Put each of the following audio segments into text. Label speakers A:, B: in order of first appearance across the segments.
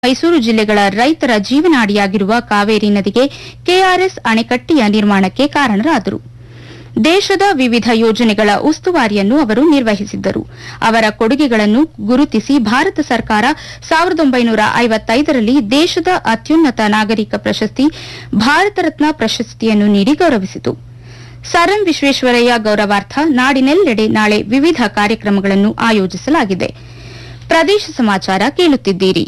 A: ಮೈಸೂರು ಜಿಲ್ಲೆಗಳ ರೈತರ ಜೀವನಾಡಿಯಾಗಿರುವ ಕಾವೇರಿ ನದಿಗೆ ಕೆಆರ್ಎಸ್ ಅಣೆಕಟ್ಟೆಯ ನಿರ್ಮಾಣಕ್ಕೆ ಕಾರಣರಾದರು ದೇಶದ ವಿವಿಧ ಯೋಜನೆಗಳ ಉಸ್ತುವಾರಿಯನ್ನು ಅವರು ನಿರ್ವಹಿಸಿದ್ದರು ಅವರ ಕೊಡುಗೆಗಳನ್ನು ಗುರುತಿಸಿ ಭಾರತ ಸರ್ಕಾರ ಸಾವಿರದ ಒಂಬೈನೂರ ಐವತ್ತೈದರಲ್ಲಿ ದೇಶದ ಅತ್ಯುನ್ನತ ನಾಗರಿಕ ಪ್ರಶಸ್ತಿ ಭಾರತ ರತ್ನ ಪ್ರಶಸ್ತಿಯನ್ನು ನೀಡಿ ಗೌರವಿಸಿತು ಸರ್ ಎಂ ವಿಶ್ವೇಶ್ವರಯ್ಯ ಗೌರವಾರ್ಥ ನಾಡಿನೆಲ್ಲೆಡೆ ನಾಳೆ ವಿವಿಧ ಕಾರ್ಯಕ್ರಮಗಳನ್ನು ಆಯೋಜಿಸಲಾಗಿದೆ ಪ್ರದೇಶ ಸಮಾಚಾರ ಕೇಳುತ್ತಿದ್ದೀರಿ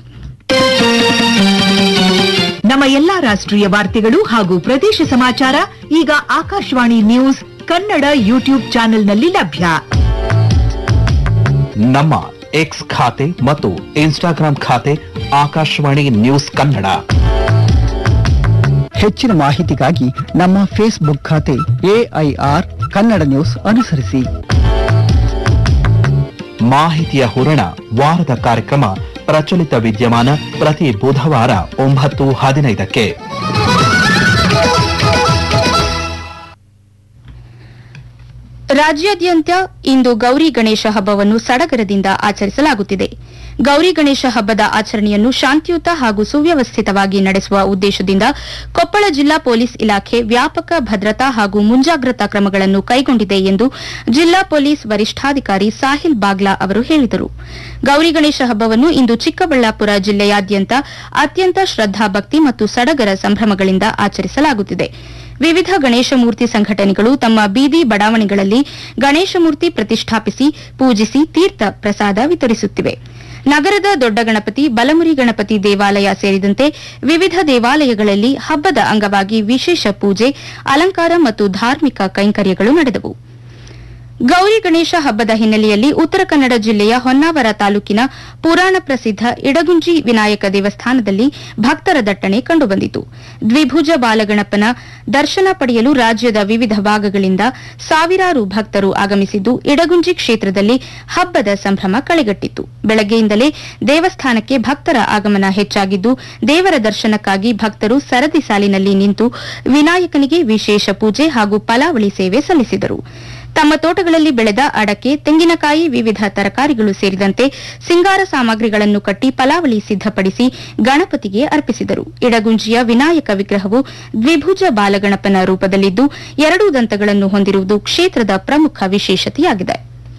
B: ನಮ್ಮ ಎಲ್ಲಾ ರಾಷ್ಟ್ರೀಯ ವಾರ್ತೆಗಳು ಹಾಗೂ ಪ್ರದೇಶ ಸಮಾಚಾರ ಈಗ ಆಕಾಶವಾಣಿ ನ್ಯೂಸ್ ಕನ್ನಡ ಯೂಟ್ಯೂಬ್ ಚಾನೆಲ್ನಲ್ಲಿ ಲಭ್ಯ
C: ನಮ್ಮ ಎಕ್ಸ್ ಖಾತೆ ಮತ್ತು ಇನ್ಸ್ಟಾಗ್ರಾಂ ಖಾತೆ ಆಕಾಶವಾಣಿ ನ್ಯೂಸ್ ಕನ್ನಡ
D: ಹೆಚ್ಚಿನ ಮಾಹಿತಿಗಾಗಿ ನಮ್ಮ ಫೇಸ್ಬುಕ್ ಖಾತೆ ಎಐಆರ್ ಕನ್ನಡ ನ್ಯೂಸ್ ಅನುಸರಿಸಿ
C: ಮಾಹಿತಿಯ ಹೂರಣ ವಾರದ ಕಾರ್ಯಕ್ರಮ ಪ್ರಚಲಿತ ವಿದ್ಯಮಾನ ಪ್ರತಿ ಬುಧವಾರ ಒಂಬತ್ತು ಹದಿನೈದಕ್ಕೆ
A: ರಾಜ್ಯಾದ್ಯಂತ ಇಂದು ಗೌರಿ ಗಣೇಶ ಹಬ್ಬವನ್ನು ಸಡಗರದಿಂದ ಆಚರಿಸಲಾಗುತ್ತಿದೆ ಗೌರಿ ಗಣೇಶ ಹಬ್ಬದ ಆಚರಣೆಯನ್ನು ಶಾಂತಿಯುತ ಹಾಗೂ ಸುವ್ಯವಸ್ಥಿತವಾಗಿ ನಡೆಸುವ ಉದ್ದೇಶದಿಂದ ಕೊಪ್ಪಳ ಜಿಲ್ಲಾ ಪೊಲೀಸ್ ಇಲಾಖೆ ವ್ಯಾಪಕ ಭದ್ರತಾ ಹಾಗೂ ಮುಂಜಾಗ್ರತಾ ಕ್ರಮಗಳನ್ನು ಕೈಗೊಂಡಿದೆ ಎಂದು ಜಿಲ್ಲಾ ಪೊಲೀಸ್ ವರಿಷ್ಠಾಧಿಕಾರಿ ಸಾಹಿಲ್ ಬಾಗ್ಲಾ ಅವರು ಹೇಳಿದರು ಗೌರಿ ಗಣೇಶ ಹಬ್ಬವನ್ನು ಇಂದು ಚಿಕ್ಕಬಳ್ಳಾಪುರ ಜಿಲ್ಲೆಯಾದ್ಯಂತ ಅತ್ಯಂತ ಶ್ರದ್ದಾಭಕ್ತಿ ಮತ್ತು ಸಡಗರ ಸಂಭ್ರಮಗಳಿಂದ ಆಚರಿಸಲಾಗುತ್ತಿದೆ ವಿವಿಧ ಗಣೇಶ ಮೂರ್ತಿ ಸಂಘಟನೆಗಳು ತಮ್ಮ ಬೀದಿ ಬಡಾವಣೆಗಳಲ್ಲಿ ಗಣೇಶ ಮೂರ್ತಿ ಪ್ರತಿಷ್ಠಾಪಿಸಿ ಪೂಜಿಸಿ ತೀರ್ಥ ಪ್ರಸಾದ ವಿತರಿಸುತ್ತಿವೆ ನಗರದ ದೊಡ್ಡ ಗಣಪತಿ ಬಲಮುರಿ ಗಣಪತಿ ದೇವಾಲಯ ಸೇರಿದಂತೆ ವಿವಿಧ ದೇವಾಲಯಗಳಲ್ಲಿ ಹಬ್ಬದ ಅಂಗವಾಗಿ ವಿಶೇಷ ಪೂಜೆ ಅಲಂಕಾರ ಮತ್ತು ಧಾರ್ಮಿಕ ಕೈಂಕರ್ಯಗಳು ನಡೆದವು ಗೌರಿ ಗಣೇಶ ಹಬ್ಬದ ಹಿನ್ನೆಲೆಯಲ್ಲಿ ಉತ್ತರ ಕನ್ನಡ ಜಿಲ್ಲೆಯ ಹೊನ್ನಾವರ ತಾಲೂಕಿನ ಪುರಾಣ ಪ್ರಸಿದ್ಧ ಇಡಗುಂಜಿ ವಿನಾಯಕ ದೇವಸ್ಥಾನದಲ್ಲಿ ಭಕ್ತರ ದಟ್ಟಣೆ ಕಂಡುಬಂದಿತು ದ್ವಿಭುಜ ಬಾಲಗಣಪನ ದರ್ಶನ ಪಡೆಯಲು ರಾಜ್ಯದ ವಿವಿಧ ಭಾಗಗಳಿಂದ ಸಾವಿರಾರು ಭಕ್ತರು ಆಗಮಿಸಿದ್ದು ಇಡಗುಂಜಿ ಕ್ಷೇತ್ರದಲ್ಲಿ ಹಬ್ಬದ ಸಂಭ್ರಮ ಕಳೆಗಟ್ಟಿತ್ತು ಬೆಳಗ್ಗೆಯಿಂದಲೇ ದೇವಸ್ಥಾನಕ್ಕೆ ಭಕ್ತರ ಆಗಮನ ಹೆಚ್ಚಾಗಿದ್ದು ದೇವರ ದರ್ಶನಕ್ಕಾಗಿ ಭಕ್ತರು ಸರದಿ ಸಾಲಿನಲ್ಲಿ ನಿಂತು ವಿನಾಯಕನಿಗೆ ವಿಶೇಷ ಪೂಜೆ ಹಾಗೂ ಫಲಾವಳಿ ಸೇವೆ ಸಲ್ಲಿಸಿದರು ತಮ್ಮ ತೋಟಗಳಲ್ಲಿ ಬೆಳೆದ ಅಡಕೆ ತೆಂಗಿನಕಾಯಿ ವಿವಿಧ ತರಕಾರಿಗಳು ಸೇರಿದಂತೆ ಸಿಂಗಾರ ಸಾಮಗ್ರಿಗಳನ್ನು ಕಟ್ಟಿ ಫಲಾವಳಿ ಸಿದ್ದಪಡಿಸಿ ಗಣಪತಿಗೆ ಅರ್ಪಿಸಿದರು ಇಡಗುಂಜಿಯ ವಿನಾಯಕ ವಿಗ್ರಹವು ದ್ವಿಭುಜ ಬಾಲಗಣಪನ ರೂಪದಲ್ಲಿದ್ದು ಎರಡೂ ದಂತಗಳನ್ನು ಹೊಂದಿರುವುದು ಕ್ಷೇತ್ರದ ಪ್ರಮುಖ ವಿಶೇಷತೆಯಾಗಿದೆ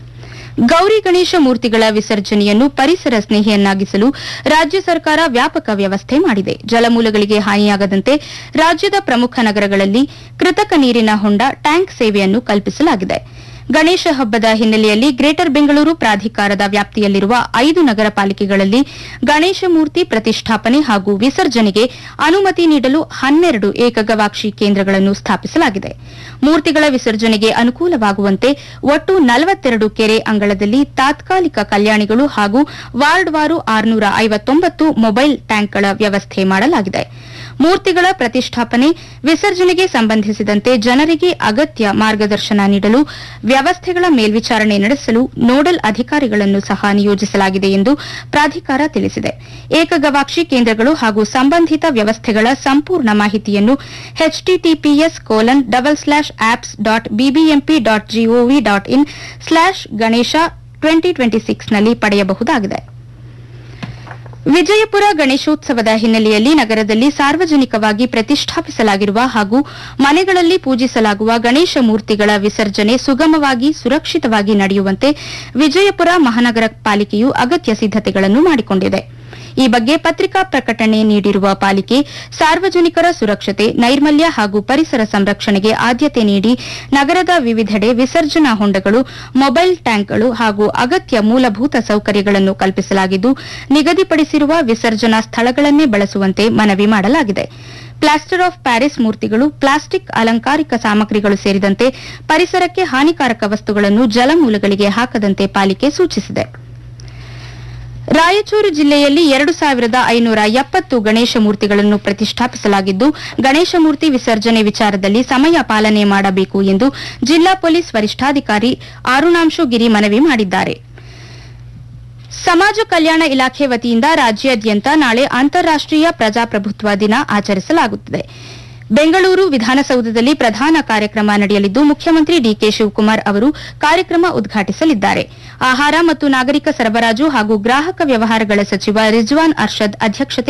A: ಗೌರಿ ಗಣೇಶ ಮೂರ್ತಿಗಳ ವಿಸರ್ಜನೆಯನ್ನು ಪರಿಸರ ಸ್ನೇಹಿಯನ್ನಾಗಿಸಲು ರಾಜ್ಯ ಸರ್ಕಾರ ವ್ಯಾಪಕ ವ್ಯವಸ್ಥೆ ಮಾಡಿದೆ ಜಲಮೂಲಗಳಿಗೆ ಹಾನಿಯಾಗದಂತೆ ರಾಜ್ಯದ ಪ್ರಮುಖ ನಗರಗಳಲ್ಲಿ ಕೃತಕ ನೀರಿನ ಹೊಂಡ ಟ್ಯಾಂಕ್ ಸೇವೆಯನ್ನು ಕಲ್ಪಿಸಲಾಗಿದೆ ಗಣೇಶ ಹಬ್ಬದ ಹಿನ್ನೆಲೆಯಲ್ಲಿ ಗ್ರೇಟರ್ ಬೆಂಗಳೂರು ಪ್ರಾಧಿಕಾರದ ವ್ಯಾಪ್ತಿಯಲ್ಲಿರುವ ಐದು ನಗರ ಪಾಲಿಕೆಗಳಲ್ಲಿ ಗಣೇಶ ಮೂರ್ತಿ ಪ್ರತಿಷ್ಠಾಪನೆ ಹಾಗೂ ವಿಸರ್ಜನೆಗೆ ಅನುಮತಿ ನೀಡಲು ಹನ್ನೆರಡು ಏಕಗವಾಕ್ಷಿ ಕೇಂದ್ರಗಳನ್ನು ಸ್ಥಾಪಿಸಲಾಗಿದೆ ಮೂರ್ತಿಗಳ ವಿಸರ್ಜನೆಗೆ ಅನುಕೂಲವಾಗುವಂತೆ ಒಟ್ಟು ನಲವತ್ತೆರಡು ಕೆರೆ ಅಂಗಳದಲ್ಲಿ ತಾತ್ಕಾಲಿಕ ಕಲ್ಯಾಣಿಗಳು ಹಾಗೂ ವಾರ್ಡ್ವಾರು ಆರುನೂರ ಐವತ್ತೊಂಬತ್ತು ಮೊಬೈಲ್ ಟ್ಯಾಂಕ್ಗಳ ವ್ಯವಸ್ಥೆ ಮಾಡಲಾಗಿದೆ ಮೂರ್ತಿಗಳ ಪ್ರತಿಷ್ಠಾಪನೆ ವಿಸರ್ಜನೆಗೆ ಸಂಬಂಧಿಸಿದಂತೆ ಜನರಿಗೆ ಅಗತ್ಯ ಮಾರ್ಗದರ್ಶನ ನೀಡಲು ವ್ಯವಸ್ಥೆಗಳ ಮೇಲ್ವಿಚಾರಣೆ ನಡೆಸಲು ನೋಡಲ್ ಅಧಿಕಾರಿಗಳನ್ನು ಸಹ ನಿಯೋಜಿಸಲಾಗಿದೆ ಎಂದು ಪ್ರಾಧಿಕಾರ ತಿಳಿಸಿದೆ ಏಕಗವಾಕ್ಷಿ ಕೇಂದ್ರಗಳು ಹಾಗೂ ಸಂಬಂಧಿತ ವ್ಯವಸ್ಥೆಗಳ ಸಂಪೂರ್ಣ ಮಾಹಿತಿಯನ್ನು HTTPS colon double slash apps dot BBMP dot gov dot in slash Ganesha twenty twenty ಸಿಕ್ಸ್ನಲ್ಲಿ ಪಡೆಯಬಹುದಾಗಿದೆ ವಿಜಯಪುರ ಗಣೇಶೋತ್ಸವದ ಹಿನ್ನೆಲೆಯಲ್ಲಿ ನಗರದಲ್ಲಿ ಸಾರ್ವಜನಿಕವಾಗಿ ಪ್ರತಿಷ್ಠಾಪಿಸಲಾಗಿರುವ ಹಾಗೂ ಮನೆಗಳಲ್ಲಿ ಪೂಜಿಸಲಾಗುವ ಗಣೇಶ ಮೂರ್ತಿಗಳ ವಿಸರ್ಜನೆ ಸುಗಮವಾಗಿ ಸುರಕ್ಷಿತವಾಗಿ ನಡೆಯುವಂತೆ ವಿಜಯಪುರ ಮಹಾನಗರ ಪಾಲಿಕೆಯು ಅಗತ್ಯ ಸಿದ್ದತೆಗಳನ್ನು ಮಾಡಿಕೊಂಡಿದೆ ಈ ಬಗ್ಗೆ ಪತ್ರಿಕಾ ಪ್ರಕಟಣೆ ನೀಡಿರುವ ಪಾಲಿಕೆ ಸಾರ್ವಜನಿಕರ ಸುರಕ್ಷತೆ ನೈರ್ಮಲ್ಯ ಹಾಗೂ ಪರಿಸರ ಸಂರಕ್ಷಣೆಗೆ ಆದ್ಯತೆ ನೀಡಿ ನಗರದ ವಿವಿಧೆಡೆ ವಿಸರ್ಜನಾ ಹೊಂಡಗಳು ಮೊಬೈಲ್ ಟ್ಯಾಂಕ್ಗಳು ಹಾಗೂ ಅಗತ್ಯ ಮೂಲಭೂತ ಸೌಕರ್ಯಗಳನ್ನು ಕಲ್ಪಿಸಲಾಗಿದ್ದು ನಿಗದಿಪಡಿಸಿರುವ ವಿಸರ್ಜನಾ ಸ್ಥಳಗಳನ್ನೇ ಬಳಸುವಂತೆ ಮನವಿ ಮಾಡಲಾಗಿದೆ ಪ್ಲಾಸ್ಟರ್ ಆಫ್ ಪ್ಯಾರಿಸ್ ಮೂರ್ತಿಗಳು ಪ್ಲಾಸ್ಟಿಕ್ ಅಲಂಕಾರಿಕ ಸಾಮಗ್ರಿಗಳು ಸೇರಿದಂತೆ ಪರಿಸರಕ್ಕೆ ಹಾನಿಕಾರಕ ವಸ್ತುಗಳನ್ನು ಜಲಮೂಲಗಳಿಗೆ ಹಾಕದಂತೆ ಪಾಲಿಕೆ ಸೂಚಿಸಿದೆ ರಾಯಚೂರು ಜಿಲ್ಲೆಯಲ್ಲಿ ಎರಡು ಸಾವಿರದ ಐನೂರ ಎಪ್ಪತ್ತು ಗಣೇಶ ಮೂರ್ತಿಗಳನ್ನು ಪ್ರತಿಷ್ಠಾಪಿಸಲಾಗಿದ್ದು ಗಣೇಶ ಮೂರ್ತಿ ವಿಸರ್ಜನೆ ವಿಚಾರದಲ್ಲಿ ಸಮಯ ಪಾಲನೆ ಮಾಡಬೇಕು ಎಂದು ಜಿಲ್ಲಾ ಪೊಲೀಸ್ ವರಿಷ್ಠಾಧಿಕಾರಿ ಆರುಣಾಂಶು ಗಿರಿ ಮನವಿ ಮಾಡಿದ್ದಾರೆ ಸಮಾಜ ಕಲ್ಯಾಣ ಇಲಾಖೆ ವತಿಯಿಂದ ರಾಜ್ಯಾದ್ಯಂತ ನಾಳೆ ಅಂತಾರಾಷ್ಟೀಯ ಪ್ರಜಾಪ್ರಭುತ್ವ ದಿನ ಆಚರಿಸಲಾಗುತ್ತಿದೆ ಬೆಂಗಳೂರು ವಿಧಾನಸೌಧದಲ್ಲಿ ಪ್ರಧಾನ ಕಾರ್ಯಕ್ರಮ ನಡೆಯಲಿದ್ದು ಮುಖ್ಯಮಂತ್ರಿ ಡಿಕೆ ಶಿವಕುಮಾರ್ ಅವರು ಕಾರ್ಯಕ್ರಮ ಉದ್ಘಾಟಿಸಲಿದ್ದಾರೆ ಆಹಾರ ಮತ್ತು ನಾಗರಿಕ ಸರಬರಾಜು ಹಾಗೂ ಗ್ರಾಹಕ ವ್ಯವಹಾರಗಳ ಸಚಿವ ರಿಜ್ವಾನ್ ಅರ್ಷದ್ ಅಧ್ಯಕ್ಷತೆ